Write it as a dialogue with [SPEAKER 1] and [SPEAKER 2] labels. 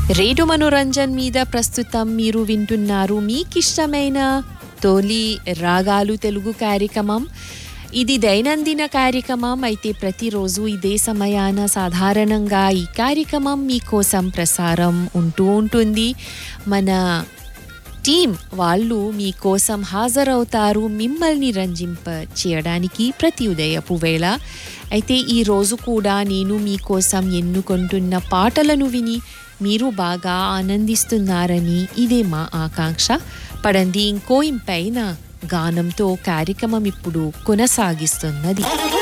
[SPEAKER 1] radio Manoranjan మీద ప్రస్తుతం మీరు వింటున్నారు మీకిష్టమైన తొలి రాగాలు తెలుగు కార్యక్రమం ఇది దైనందిన కార్యక్రమం అయితే ప్రతిరోజు ఇదే సమయాన సాధారణంగా ఈ కార్యక్రమం మీకోసం ప్రసారం ఉంటూ ఉంటుంది మన టీం వాళ్ళు మీకోసం హాజరవుతారు మిమ్మల్ని రంజింప చేయడానికి ప్రతి ఉదయపు వేళ అయితే ఈ రోజు కూడా నేను మీకోసం ఎన్నుకుంటున్న పాటలను విని మీరు బాగా ఆనందిస్తున్నారని ఇదే మా ఆకాంక్ష పడంది ఇంకో ఇంపైన గానంతో కార్యక్రమం ఇప్పుడు కొనసాగిస్తున్నది